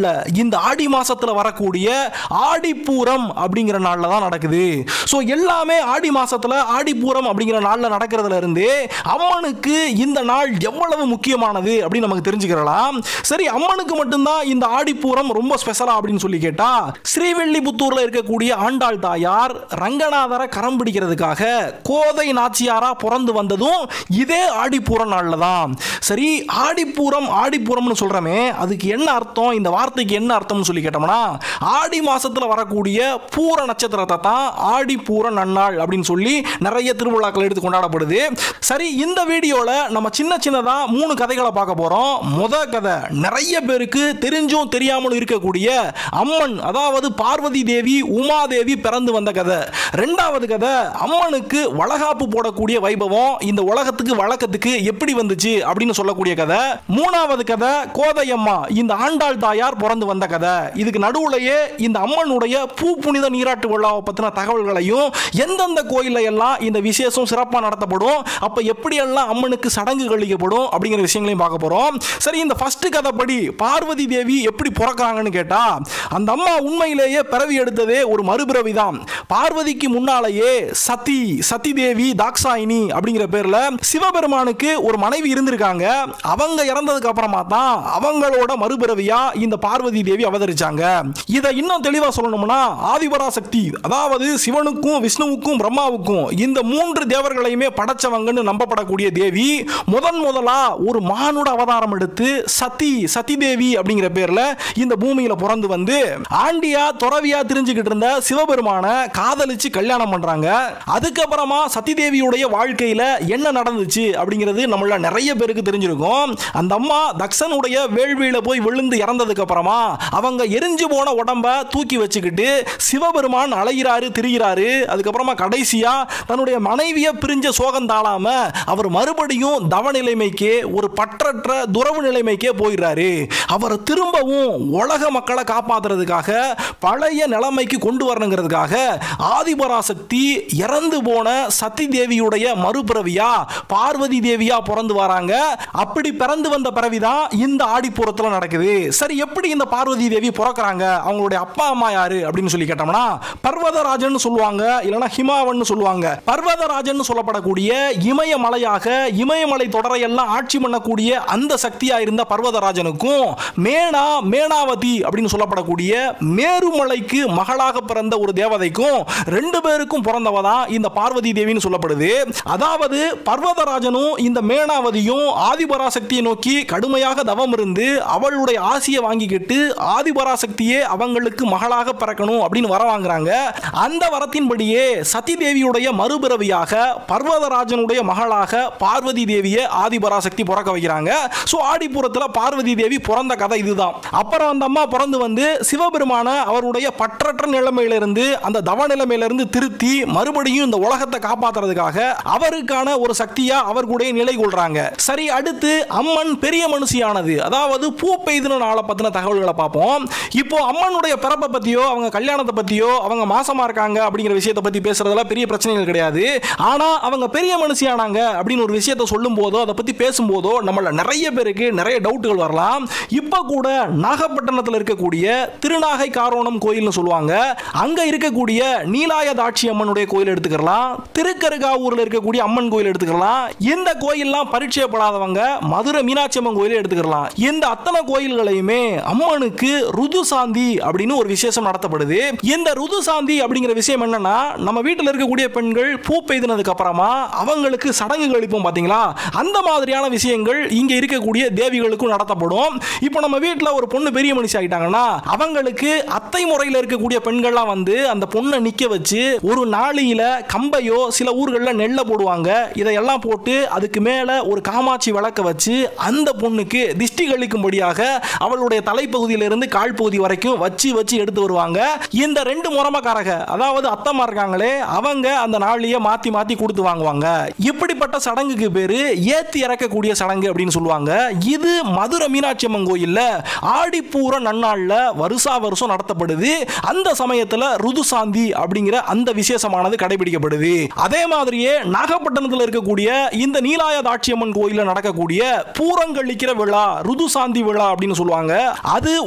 இந்த ஆடி மாசத்துல வரக்கூடிய ஆடிப்பூரம் அப்படிங்கிற நாள்ல தான் நடக்குது ஸோ எல்லாமே ஆடி மாசத்துல ஆடிப்பூரம் அப்படிங்கிற நாள்ல நடக்கிறதுல இருந்து அம்மனுக்கு இந்த நாள் எவ்வளவு முக்கியமானது அப்படின்னு நமக்கு தெரிஞ்சுக்கிறலாம் சரி அம்மனுக்கு மட்டும்தான் இந்த ஆடிப்பூரம் ரொம்ப ஸ்பெஷலா அப்படின்னு சொல்லி கேட்டா ஸ்ரீவில்லிபுத்தூர்ல இருக்கக்கூடிய ஆண்டாள் தாயார் ரங்கநாதரை கரம் பிடிக்கிறதுக்காக கோதை நாச்சியாரா பிறந்து வந்ததும் இதே ஆடிப்பூர நாள்ல தான் சரி ஆடிப்பூரம் ஆடிப்பூரம்னு சொல்றமே அதுக்கு என்ன அர்த்தம் இந்த வார்த்தைக்கு என்ன அர்த்தம்னு சொல்லி கேட்டோம்னா ஆடி மாசத்துல வரக்கூடிய பூர நட்சத்திரத்தை தான் ஆடிப்பூர நன்னாள் அப்படின்னு சொல்லி நிறைய திருவிழாக்கள் எடுத்து கொண்டாடப்படுது சரி இந்த வீடியோல நம்ம சின்ன சின்னதா மூணு கதைகளை பார்க்க போறோம் முத கதை நிறைய பேருக்கு தெரிஞ்சும் தெரியாமலும் இருக்கக்கூடிய அம்மன் அதாவது பார்வதி தேவி உமாதேவி பிறந்து வந்த கதை ரெண்டாவது கதை அம்மனுக்கு வளகாப்பு போடக்கூடிய வைபவம் இந்த உலகத்துக்கு வழக்கத்துக்கு எப்படி வந்துச்சு அப்படின்னு சொல்லக்கூடிய கதை மூணாவது கதை கோதையம்மா இந்த ஆண்டாள் தாயார் பிறந்து வந்த கதை இதுக்கு நடுவுலயே இந்த அம்மனுடைய பூ புனித நீராட்டு விழாவை பத்தின தகவல்களையும் எந்தெந்த கோயில்ல எல்லாம் இந்த விசேஷம் சிறப்பாக நடத்தப்படும் அப்ப எப்படியெல்லாம் அம்மனுக்கு சடங்கு கழிக்கப்படும் அப்படிங்கிற விஷயங்களையும் பார்க்க போறோம் சரி இந்த ஃபர்ஸ்ட் கதைப்படி பார்வதி தேவி எப்படி பிறக்கிறாங்கன்னு கேட்டா அந்த அம்மா உண்மையிலேயே பிறவி எடுத்ததே ஒரு மறுபிறவி தான் பார்வதிக்கு முன்னாலேயே சதி சதி தேவி தாக்ஷாயினி அப்படிங்கிற பேர்ல சிவபெருமானுக்கு ஒரு மனைவி இருந்திருக்காங்க அவங்க இறந்ததுக்கு அப்புறமா தான் அவங்களோட மறுபிறவியா இந்த பார்வதி தேவி அவதரிச்சாங்க இதை இன்னும் தெளிவா சொல்லணும்னா ஆதிபராசக்தி அதாவது சிவனுக்கும் விஷ்ணுவுக்கும் பிரம்மாவுக்கும் இந்த மூன்று தேவர்களையுமே படைச்சவங்கன்னு நம்பப்படக்கூடிய தேவி முதன் முதலா ஒரு மானுட அவதாரம் எடுத்து சதி சதி தேவி அப்படிங்கிற பேர்ல இந்த பூமியில பிறந்து வந்து ஆண்டியா துறவியா தெரிஞ்சுக்கிட்டு இருந்த சிவபெருமான காதலிச்சு கல்யாணம் பண்றாங்க அதுக்கப்புறமா சதி தேவியுடைய வாழ்க்கையில என்ன நடந்துச்சு அப்படிங்கிறது நம்மள நிறைய பேருக்கு தெரிஞ்சிருக்கும் அந்த அம்மா தக்ஷனுடைய வேள்வியில போய் விழுந்து இறந்ததுக்கு அப்புறமா அவங்க எரிஞ்சு போன உடம்ப தூக்கி வச்சுக்கிட்டு சிவபெருமான் அலைகிறாரு திரிகிறாரு அதுக்கப்புறமா கடைசியா தன்னுடைய மனைவியை பிரிஞ்ச சோகம் தாழாம அவர் மறுபடியும் தவ நிலைமைக்கே ஒரு பற்றற்ற துறவு நிலைமைக்கே போயிடுறாரு அவர் திரும்பவும் உலக மக்களை காப்பாத்துறதுக்காக பழைய நிலைமைக்கு கொண்டு வரணுங்கிறதுக்காக ஆதிபராசக்தி இறந்து போன சதி தேவியுடைய மறுபிறவியா பார்வதி தேவியா பிறந்து வராங்க அப்படி பிறந்து வந்த பிறவிதான் இந்த ஆடிப்புறத்துல நடக்குது சரி எப்படி இந்த பார்வதி தேவி பிறக்கிறாங்க அவங்களுடைய அப்பா அம்மா யாரு அப்படின்னு சொல்லி கேட்டோம்னா பர்வதராஜன் சொல்லுவாங்க இல்லைன்னா ஹிமாவன் சொல்லுவாங்க பர்வதராஜன் சொல்லப்படக்கூடிய இமயமலையாக இமயமலை தொடரை எல்லாம் ஆட்சி பண்ணக்கூடிய அந்த சக்தியா இருந்த பர்வதராஜனுக்கும் மேனா மேனாவதி அப்படின்னு சொல்லப்படக்கூடிய மேருமலைக்கு மகளாக பிறந்த ஒரு தேவதைக்கும் ரெண்டு பேருக்கும் பிறந்தவ தான் இந்த பார்வதி தேவின்னு சொல்லப்படுது அதாவது பர்வதராஜனும் இந்த மேனாவதியும் ஆதிபராசக்தியை நோக்கி கடுமையாக தவம் இருந்து அவளுடைய ஆசையை வாங்கிக்கிட்டு ஆதிபராசக்தியே அவங்களுக்கு மகளாக பிறக்கணும் அப்படின்னு வர வாங்குறாங்க அந்த வரத்தின்படியே சதி தேவியுடைய மறுபிறவியாக பர்வதராஜனுடைய மகளாக பார்வதி தேவியை ஆதிபராசக்தி பிறக்க வைக்கிறாங்க ஸோ ஆடிப்புறத்தில் பார்வதி தேவி பிறந்த கதை இதுதான் அப்புறம் அந்த அம்மா பிறந்து வந்து சிவபெருமான அவருடைய பற்றற்ற நிலைமையிலிருந்து அந்த தவ நிலைமையிலிருந்து திருத்தி மறுபடியும் இந்த உலகத்தை காப்பாத்துறதுக்காக அவருக்கான ஒரு சக்தியா அவர் கூட நிலை கொள்றாங்க சரி அடுத்து அம்மன் பெரிய மனுஷியானது அதாவது பூ பெய்தின நாளை பத்தின தகவல்களை பார்ப்போம் இப்போ அம்மனுடைய பிறப்பை பத்தியோ அவங்க கல்யாணத்தை பத்தியோ அவங்க மாசமா இருக்காங்க அப்படிங்கிற விஷயத்தை பத்தி பேசுறதுல பெரிய பிரச்சனைகள் கிடையாது ஆனா அவங்க பெரிய மனுஷியானாங்க அப்படின்னு ஒரு விஷயத்தை சொல்லும் போதோ அதை பத்தி பேசும்போதோ நம்மள நிறைய பேருக்கு நிறைய டவுட்டுகள் வரலாம் இப்போ கூட நாகப்பட்டினத்தில் இருக்கக்கூடிய திருநாகை காரோணம் கோயில்னு சொல்லுவாங்க அங்க இருக்கக்கூடிய நீலாய தாட்சி அம்மனுடைய கோயில் எடுத்துக்கலாம் திருக்கருகாவூர்ல இருக்கக்கூடிய அம்மன் கோயில் எடுத்துக்கலாம் இந்த கோயில்லாம் பரிச்சயப்படாதவங்க மதுரை மீனாட்சி அம்மன் கோயிலை எடுத்துக்கலாம் இந்த அத்தனை கோயில்களையுமே அம்மனுக்கு ருது சாந்தி அப்படின்னு ஒரு விசேஷம் நடத்தப்படுது இந்த ருது சாந்தி அப்படிங்கிற விஷயம் என்னன்னா நம்ம வீட்டில் இருக்கக்கூடிய பெண்கள் பூ பெய்தினதுக்கு அப்புறமா அவங்களுக்கு சடங்கு கழிப்போம் பாத்தீங்களா அந்த மாதிரியான விஷயங்கள் இங்க இருக்கக்கூடிய தேவிகளுக்கும் நடத்தப்படும் இப்போ நம்ம வீட்டில் ஒரு பொண்ணு பெரிய மனுஷி ஆகிட்டாங்கன்னா அவங்களுக்கு அத்தை முறையில் இருக்கக்கூடிய பெண்கள்லாம் வந்து அந்த பொண்ணை நிக்க வச்சு ஒரு நாளியில கம்பையோ சில ஊர்களில் நெல்லை போடுவாங்க இதையெல்லாம் போட்டு அதுக்கு மேல ஒரு காமாட்சி விளக்க வச்சு அந்த பொண்ணுக்கு திஷ்டி கழிக்கும்படியாக அவளுடைய தலைப்பகுதியிலிருந்து கால் பகுதி வரைக்கும் வச்சு வச்சு எடுத்து வருவாங்க இந்த ரெண்டு முறமக்காரக அதாவது அத்தம்மா இருக்காங்களே அவங்க அந்த நாளிய மாத்தி மாத்தி கொடுத்து வாங்குவாங்க இப்படிப்பட்ட சடங்குக்கு பேரு ஏத்தி இறக்கக்கூடிய சடங்கு அப்படின்னு சொல்லுவாங்க இது மதுரை மீனாட்சி அம்மன் கோயில்ல ஆடிப்பூர நன்னாள்ல வருஷா வருஷம் நடத்தப்படுது அந்த சமயத்துல ருதுசாந்தி அப்படிங்கிற அந்த விசேஷமானது கடைபிடிக்கப்படுது அதே மாதிரியே நாகப்பட்டினத்தில் இருக்கக்கூடிய இந்த நீலாய தாட்சியம்மன் கோயில்ல நடக்கக்கூடிய பூரங்கழிக்கிற விழா ருதுசாந்தி விழா அப்படின்னு சொல்லுவாங்க அது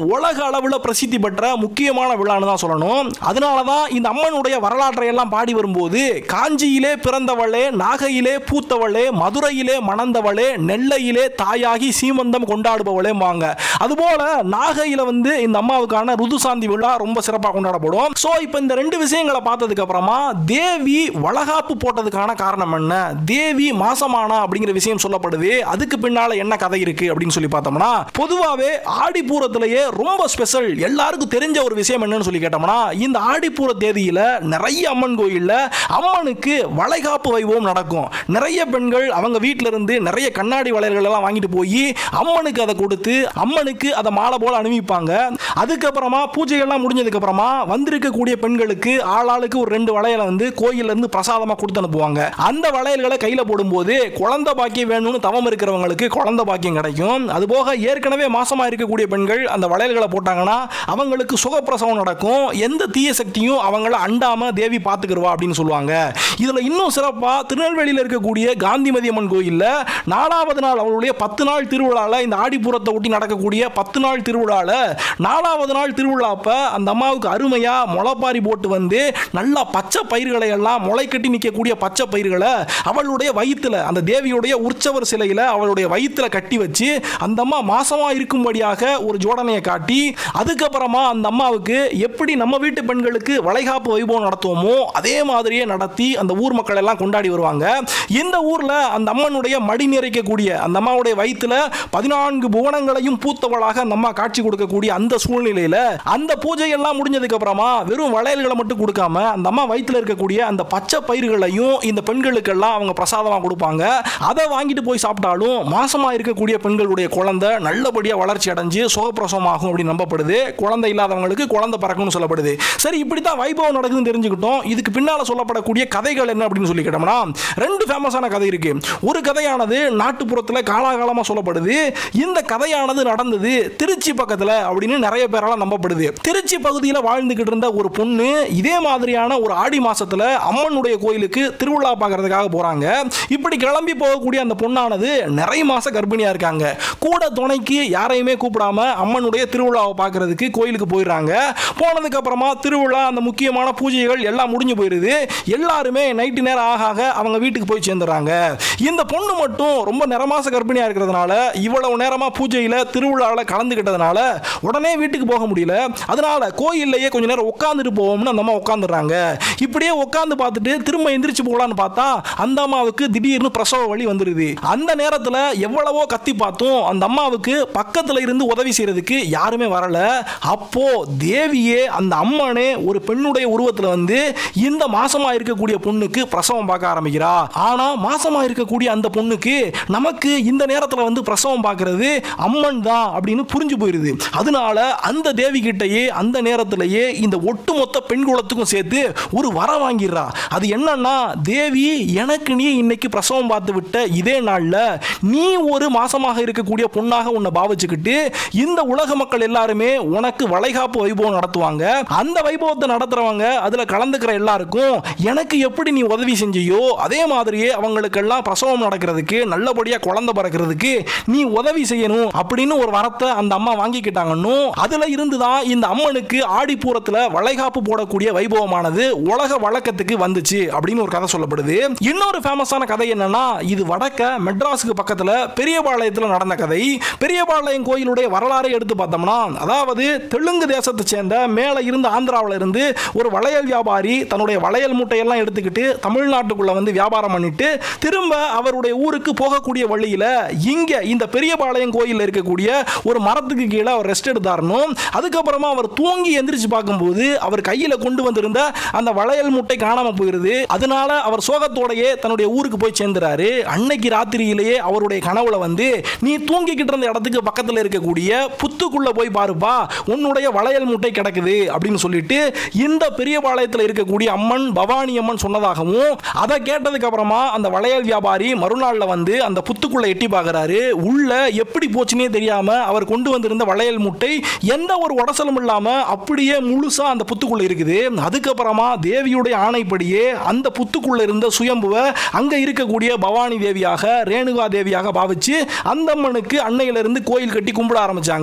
உலக அளவில் பிரசித்தி பெற்ற முக்கியமான விழான்னு தான் சொல்லணும் அதனால தான் இந்த அம்மனுடைய வரலாற்றை எல்லாம் பாடி வரும்போது காஞ்சியிலே பிறந்தவளே நாகையிலே பூத்தவளே மதுரையிலே மணந்தவளே நெல்லையிலே தாயாகி சீமந்தம் கொண்டாடுபவளே வாங்க அதுபோல நாகையில வந்து இந்த அம்மாவுக்கான ருதுசாந்தி விழா ரொம்ப சிறப்பாக கொண்டாடப்படும் ஸோ இப்போ இந்த ரெண்டு விஷயங்களை பார்த்ததுக்கு அப்புறமா தேவி வளகாப்பு போட்டதுக்கான காரணம் என்ன தேவி மாசமானா அப்படிங்கிற விஷயம் சொல்லப்படுது அதுக்கு பின்னால என்ன கதை இருக்கு அப்படின்னு சொல்லி பார்த்தோம்னா பொதுவாகவே ஆடிப்பூரத்திலேயே ரொம்ப ஸ்பெஷல் எல்லாருக்கும் தெரிஞ்ச ஒரு விஷயம் என்னன்னு சொல்லி கேட்டோம்னா இந்த ஆடிப்பூர தேதியில நிறைய அம்மன் கோயில்ல அம்மனுக்கு வளைகாப்பு வைபவம் நடக்கும் நிறைய பெண்கள் அவங்க வீட்டில இருந்து நிறைய கண்ணாடி வளையல்கள் எல்லாம் வாங்கிட்டு போய் அம்மனுக்கு அதை கொடுத்து அம்மனுக்கு அதை மாலை போல அணிவிப்பாங்க அதுக்கப்புறமா பூஜைகள்லாம் முடிஞ்சதுக்கு அப்புறமா வந்திருக்கக்கூடிய பெண்களுக்கு ஆளாளுக்கு ஒரு ரெண்டு வளையலை வந்து கோயில்ல இருந்து பிரசாதமா கொடுத்து அனுப்புவாங்க அந்த வளையல்களை கையில போடும்போது குழந்தை பாக்கியம் வேணும்னு தவம் இருக்கிறவங்களுக்கு குழந்தை பாக்கியம் கிடைக்கும் அதுபோக ஏற்கனவே மாசமா இருக்கக்கூடிய பெண்கள் அந்த வளையல்களை போட்டாங்கன்னா அவங்களுக்கு சுகப்பிரசவம் நடக்கும் எந்த தீய சக்தியும் அவங்கள அண்டாம தேவி பார்த்துக்கிருவா அப்படின்னு சொல்லுவாங்க இதுல இன்னும் சிறப்பா திருநெல்வேலியில் இருக்கக்கூடிய காந்திமதி அம்மன் கோயில்ல நாலாவது நாள் அவளுடைய பத்து நாள் திருவிழால இந்த ஆடிப்புறத்தை ஒட்டி நடக்கக்கூடிய பத்து நாள் திருவிழால நாலாவது நாள் திருவிழாப்ப அந்த அம்மாவுக்கு அருமையா முளைப்பாரி போட்டு வந்து நல்லா பச்சை பயிர்களை எல்லாம் முளை கட்டி நிற்கக்கூடிய பச்சை பயிர்களை அவளுடைய வயிற்றுல அந்த தேவியுடைய உற்சவர் சிலையில அவளுடைய வயிற்றுல கட்டி வச்சு அந்த அம்மா மாசமா இருக்கும்படியாக ஒரு ஜோடனையை காட்டி அதுக்கப்புறமா அந்த அம்மாவுக்கு எப்படி நம்ம வீட்டு பெண்களுக்கு வளைகாப்பு வைபவம் நடத்துவோமோ அதே மாதிரியே நடத்தி அந்த ஊர் மக்கள் எல்லாம் கொண்டாடி வருவாங்க இந்த ஊர்ல அந்த அம்மனுடைய மடி நிறைக்கக்கூடிய அந்த அம்மாவுடைய வயிற்றுல பதினான்கு புவனங்களையும் பூத்தவளாக அந்த அம்மா காட்சி கொடுக்கக்கூடிய அந்த சூழ்நிலையில அந்த பூஜை எல்லாம் முடிஞ்சதுக்கு அப்புறமா வெறும் வளையல்களை மட்டும் கொடுக்காம அந்த அம்மா வயிற்றுல இருக்கக்கூடிய அந்த பச்சை பயிர்களையும் இந்த பெண்களுக்கெல்லாம் அவங்க பிரசாதமா கொடுப்பாங்க அதை வாங்கிட்டு போய் சாப்பிட்டாலும் மாசமா இருக்கக்கூடிய பெண்களுடைய குழந்தை நல்லபடியா வளர்ச்சி அடைஞ்சு சுகப்பிரசவம் ஆகும் அப்படின்னு நம்பப்படுது குழந்தை இல்லாதவங்களுக்கு குழந்தை பிறக்கும்னு சொல்லப்படுது சரி இப்படித்தான் வைபவம் நடக்குதுன்னு தெரிஞ்சுக்கிட்டோம் இதுக்கு பின்னால சொல்லப்படக்கூடிய கதைகள் என்ன அப்படின்னு சொல்லி கேட்டோம்னா ரெண்டு ஃபேமஸான கதை இருக்கு ஒரு கதையானது நாட்டுப்புறத்தில் காலாகாலமாக சொல்லப்படுது இந்த கதையானது நடந்தது திருச்சி பக்கத்தில் அப்படின்னு நிறைய பேரால நம்பப்படுது திருச்சி பகுதியில் வாழ்ந்துகிட்டு இருந்த ஒரு பொண்ணு இதே மாதிரியான ஒரு ஆடி மாசத்துல அம்மனுடைய கோயிலுக்கு திருவிழா பார்க்கறதுக்காக போறாங்க இப்படி கிளம்பி போகக்கூடிய அந்த பொண்ணானது நிறைய மாச கர்ப்பிணியா இருக்காங்க கூட துணைக்கு யாரையுமே கூப்பிடாம அம்மனுடைய திருவிழாவை பார்க்கறதுக்கு கோயிலுக்கு போயிடுறாங்க போனதுக்கு அப்புறமா திருவிழா அந்த முக்கியமான பூஜைகள் எல்லாம் முடிஞ்சு போயிருது எல்லாருமே நைட்டு நேரம் ஆக ஆக அவங்க வீட்டுக்கு போய் சேர்ந்துடுறாங்க இந்த பொண்ணு மட்டும் ரொம்ப நிறமாச கர்ப்பிணியா இருக்கிறதுனால இவ்வளவு நேரமா பூஜையில திருவிழாவில் கலந்துக்கிட்டதுனால உடனே வீட்டுக்கு போக முடியல அதனால கோயில்லையே கொஞ்ச நேரம் உட்காந்துட்டு போவோம்னு அந்த அம்மா உட்காந்துடுறாங்க இப்படியே உட்காந்து பார்த்துட்டு திரும்ப எந்திரிச்சு போகலான்னு பார்த்தா அந்த அம்மாவுக்கு திடீர்னு பிரசவ வழி வந்துருது அந்த நேரத்தில் எவ்வளவோ கத்தி பார்த்தும் அந்த அம்மாவுக்கு பக்கத்தில் இருந்து உதவி செய்யறதுக்கு யாருமே வரல அப்போ தேவியே அந்த அம்மனே ஒரு பெண்ணுடைய உருவத்தில் வந்து இந்த மாசமா இருக்கக்கூடிய பொண்ணுக்கு பிரசவம் பார்க்க ஆரம்பிக்கிறா ஆனா மாசமா இருக்கக்கூடிய அந்த பொண்ணுக்கு நமக்கு இந்த நேரத்தில் வந்து பிரசவம் பார்க்கறது அம்மன் தான் அப்படின்னு புரிஞ்சு போயிருது அதனால அந்த தேவி கிட்டயே அந்த நேரத்திலேயே இந்த ஒட்டுமொத்த பெண் குலத்துக்கும் சேர்த்து ஒரு வரம் வாங்கிடுறா அது என்னன்னா தேவி எனக்கு நீ இன்னைக்கு பிரசவம் பார்த்து விட்ட இதே நாள்ல நீ ஒரு மாசமாக இருக்கக்கூடிய பொண்ணாக உன்னை பாவிச்சுக்கிட்டு இந்த உலக மக்கள் எல்லாருமே உனக்கு வளைகாப்பு வைபவம் நடத்துவாங்க அந்த வைபவத்தை நடத்துறவங்க அதுல கலந்துக்கிற எல்லாருக்கும் எனக்கு எப்படி நீ உதவி செஞ்சியோ அதே மாதிரியே அவங்களுக்கெல்லாம் பிரசவம் நடக்கிறதுக்கு நல்லபடியா குழந்தை பிறக்கிறதுக்கு நீ உதவி செய்யணும் அப்படின்னு ஒரு வரத்தை அந்த அம்மா வாங்கிக்கிட்டாங்கன்னு அதுல இருந்து தான் இந்த அம்மனுக்கு ஆடிப்பூரத்துல வளைகாப்பு போடக்கூடிய வைபவமானது உலக வழக்கத்துக்கு வந்துச்சு அப்படின்னு ஒரு கதை சொல்லப்படுது இன்னொரு ஃபேமஸான கதை என்னன்னா இது வடக்க மெட்ராஸுக்கு பக்கத்துல பெரியபாளையத்தில் நடந்த கதை பெரியபாளையம் கோயிலுடைய வரலாறை எடுத்து பார்த்தோம்னா அதாவது தெலுங்கு தேசத்தை சேர்ந்த மேலே இருந்து ஆந்திராவில் இருந்து ஒரு வளையல் வியாபாரி தன்னுடைய வளையல் மூட்டையெல்லாம் எடுத்துக்கிட்டு தமிழ்நாட்டுக்குள்ள வந்து வியாபாரம் பண்ணிட்டு திரும்ப அவருடைய ஊருக்கு போகக்கூடிய வழியில இங்க இந்த பெரியபாளையம் கோயிலில் இருக்கக்கூடிய ஒரு மரத்துக்கு கீழே அவர் ரெஸ்ட் எடுத்தாரணும் அதுக்கப்புறமா அவர் தூங்கி எந்திரிச்சு பார்க்கும்போது அவர் கையில கொண்டு வந்திருந்த அந்த வளையல் மூட்டை காணாம போயிருது அதனால அவர் சோகத்தோடயே தன்னுடைய ஊருக்கு போய் சேர்ந்துறாரு அன்னைக்கு ராத்திரியிலேயே அவருடைய கனவுல வந்து நீ தூங்கிக்கிட்டு இருந்த இடத்துக்கு பக்கத்தில் இருக்கக்கூடிய புத்துக்குள்ள போய் பாருப்பா உன்னுடைய வளையல் மூட்டை கிடக்குது அப்படின்னு சொல்லிட்டு இந்த பெரியபாளையத்தில் இருக்கக்கூடிய அம்மன் பவானி அம்மன் சொன்னதாகவும் அதை கேட்டதுக்கு அப்புறமா அந்த வளையல் வியாபாரி மறுநாள்ல வந்து அந்த புத்துக்குள்ள எட்டி பார்க்கறாரு உள்ள எப்படி போச்சுன்னே தெரியாம அவர் கொண்டு வந்திருந்த வளையல் மூட்டை எந்த ஒரு உடசலும் இல்லாம அப்படியே முழுசா அந்த புத்துக்குள்ள இருக்குது அதுக்கப்புறமா தேவியுடைய ஆணைப்படியே அந்த புத்துக்குள்ள இருந்த சுயம்புவை அங்க இருக்கக்கூடிய பவானி தேவியாக ரேணுகா தேவியாக பாவிச்சு அந்த அம்மனுக்கு அன்னையிலிருந்து கோயில் கட்டி கும்பிட ஆரம்பிச்சாங்க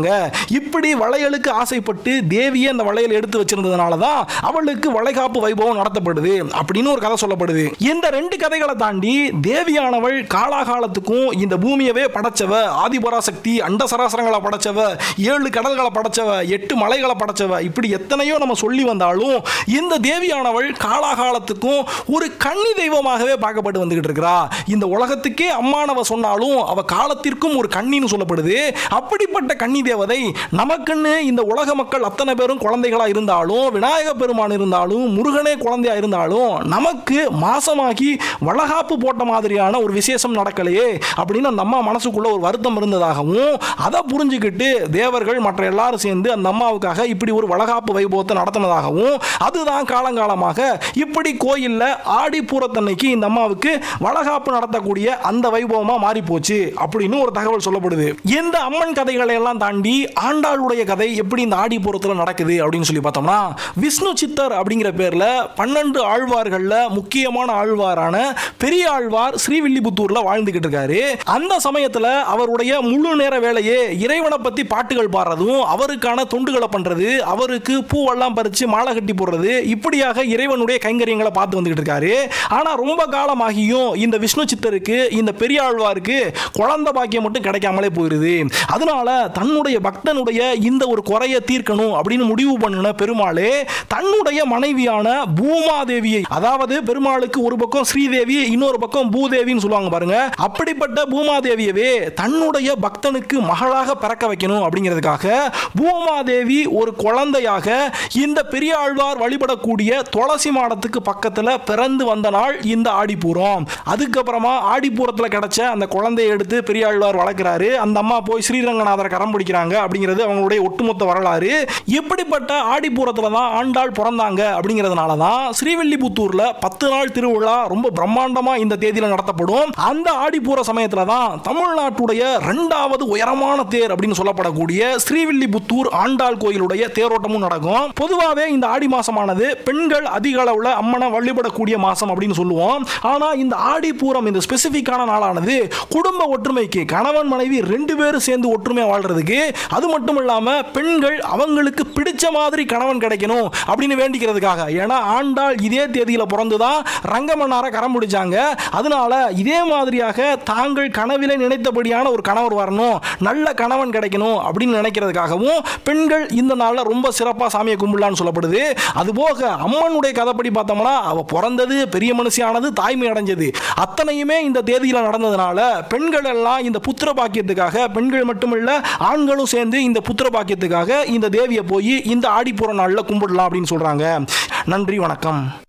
இப்படி வளையலுக்கு ஆசைப்பட்டு தேவியே அந்த வளையல் எடுத்து வச்சிருந்ததுனால தான் அவளுக்கு வளைகாப்பு வைபவம் நடத்தப்படுது அப்படின்னு ஒரு கதை சொல்லப்படுது இந்த ரெண்டு கதைகளை தாண்டி தேவியானவள் காலாகாலத்துக்கும் இந்த பூமியவே படைச்சவ ஆதிபராசக்தி அண்ட சராசரங்களை படைச்சவ ஏழு கடல்களை படைச்சவ எட்டு மலைகளை படைச்சவ இப்படி எத்தனையோ நம்ம சொல்லி வந்தாலும் இந்த தேவியானவள் காலாகாலத்துக்கும் ஒரு கன்னி தெய்வமாகவே பார்க்கப்பட்டு வந்துகிட்டு இருக்கிறா இந்த உலகத்துக்கே அம்மானவ சொன்னாலும் அவ காலத்திற்கும் ஒரு கண்ணின்னு சொல்லப்படுது அப்படிப்பட்ட கன்னி தேவதை நமக்குன்னு இந்த உலக மக்கள் அத்தனை பேரும் குழந்தைகளா இருந்தாலும் விநாயக பெருமான் இருந்தாலும் முருகனே குழந்தையா இருந்தாலும் நமக்கு மாசமாகி வளகாப்பு போட்ட மாதிரியான ஒரு விசேஷம் நடக்கலையே அப்படின்னு அந்த அம்மா மனசுக்குள்ள ஒரு வருத்தம் இருந்ததாகவும் அதை புரிஞ்சுக்கிட்டு தேவர்கள் மற்ற எல்லாரும் சேர்ந்து அந்த அம்மாவுக்காக இப்படி ஒரு வளகாப்பு வைபவத்தை நடத்தினதாகவும் அதுதான் காலங்காலமாக இப்படி கோயில்ல ஆடி பூரத்தன்னைக்கு இந்த அம்மாவுக்கு வளகாப்பு நடத்தக்கூடிய அந்த வைபவமா மாறி போச்சு அப்படின்னு ஒரு தகவல் சொல்லப்படுது இந்த அம்மன் கதைகளை எல்லாம் தாண்டி ஆண்டாளுடைய கதை எப்படி இந்த ஆடி பூரத்தில் நடக்குது அப்படின்னு சொல்லி பார்த்தோம்னா விஷ்ணு சித்தர் அப்படிங்கிற பேர்ல பன்னெண்டு ஆழ்வார்கள்ல முக்கியமான ஆழ்வாரான பெரிய ஆழ்வார் ஸ்ரீவில்லிபுத்தூர்ல வாழ்ந்துகிட்டு இருக்காரு அந்த சமயத்துல அவருடைய முழு நேர வேலையே இறைவனை பத்தி பாட்டுகள் பாடுறதும் அவருக்கான தொண்டுகளை பண்றது அவருக்கு பூவெல்லாம் பறிச்சு மாலை கட்டி போடுறது இப்படியாக இறைவனுடைய கைங்கரியங்களை பார்த்து வந்துகிட்டு இருக்காரு ஆனா ரொம்ப காலமாகியும் இந்த விஷ்ணு சித்தருக்கு இந்த பெரிய ஆழ்வாருக்கு குழந்தை பாக்கியம் மட்டும் கிடைக்காமலே போயிருது அதனால தன்னுடைய பக்தனுடைய இந்த ஒரு குறையை தீர்க்கணும் அப்படின்னு முடிவு பண்ணின பெருமாளே தன்னுடைய மனைவியான பூமாதேவியை அதாவது பெருமாளுக்கு ஒரு பக்கம் ஸ்ரீதேவி இன்னொரு பக்கம் பூதேவின்னு சொல்லுவாங்க பாருங்க அப்படிப்பட்ட பூமாதேவியவே தன்னுடைய பக்தனுக்கு மகளாக பிறக்க வைக்கணும் அப்படிங்கிறதுக்காக பூமாதேவி ஒரு குழந்தையாக இந்த பெரியாழ்வார் வழிபடக்கூடிய துளசி மாடத்துக்கு பக்கத்தில் பிறந்து வந்த நாள் இந்த ஆடிப்பூரம் அதுக்கப்புறமா ஆடிப்பூரத்தில் கிடைச்ச அந்த குழந்தையை எடுத்து பெரியாழ்வார் வளர்க்குறாரு அந்த அம்மா போய் ஸ்ரீரங்கநாதரை கரம் பிடிக்கிறாங்க அப்படிங்கிறது அவங்களுடைய ஒட்டுமொத்த வரலாறு இப்படிப்பட்ட ஆடிப்பூரத்தில் தான் ஆண்டாள் பிறந்தாங்க அப்படிங்கிறதுனால தான் ஸ்ரீவில்லிபுத்தூரில் பத்து நாள் திருவிழா ரொம்ப பிரம்மாண்டமா இந்த தேதியில் நடத்தப்படும் அந்த ஆடிப்பூர சமயத்துல தான் தமிழ்நாட்டுடைய ரெண்டாவது உயரமான தேர் அப்படின்னு சொல்லப்படக்கூடிய ஸ்ரீவில்லிபுத்தூர் ஆண்டாள் கோயிலுடைய தேரோட்டமும் நடக்கும் பொதுவாகவே இந்த ஆடி மாசமானது பெண்கள் அதிக அளவுல அம்மனை வழிபடக்கூடிய மாசம் அப்படின்னு சொல்லுவோம் ஆனா இந்த ஆடி பூரம் இந்த ஸ்பெசிபிக்கான நாளானது குடும்ப ஒற்றுமைக்கு கணவன் மனைவி ரெண்டு பேரும் சேர்ந்து ஒற்றுமையா வாழ்றதுக்கு அது மட்டும் இல்லாம பெண்கள் அவங்களுக்கு பிடிச்ச மாதிரி கணவன் கிடைக்கணும் அப்படின்னு வேண்டிக்கிறதுக்காக ஏன்னா ஆண்டாள் இதே தேதியில பிறந்துதான் ரங்கமன்னாரை கரம் பிடிச்சாங்க அதனால இதே மாதிரியாக தாங்கள் கனவிலே நினைத்தபடியான ஒரு கணவர் வரணும் நல்ல கணவன் கிடைக்கணும் அப்படின்னு நினைக்கிறதுக்காகவும் பெண்கள் இந்த நாளில் ரொம்ப சிறப்பாக சாமியை கும்பிடலான்னு சொல்லப்படுது அதுபோக அம்மனுடைய கதைப்படி பார்த்தோம்னா அவ பிறந்தது பெரிய மனுஷியானது தாய்மை அடைஞ்சது அத்தனையுமே இந்த தேதியில் நடந்ததுனால பெண்கள் எல்லாம் இந்த புத்திர பாக்கியத்துக்காக பெண்கள் மட்டுமில்ல ஆண்களும் சேர்ந்து இந்த புத்திர பாக்கியத்துக்காக இந்த தேவியை போய் இந்த ஆடிப்புற நாளில் கும்பிடலாம் அப்படின்னு சொல்றாங்க நன்றி வணக்கம்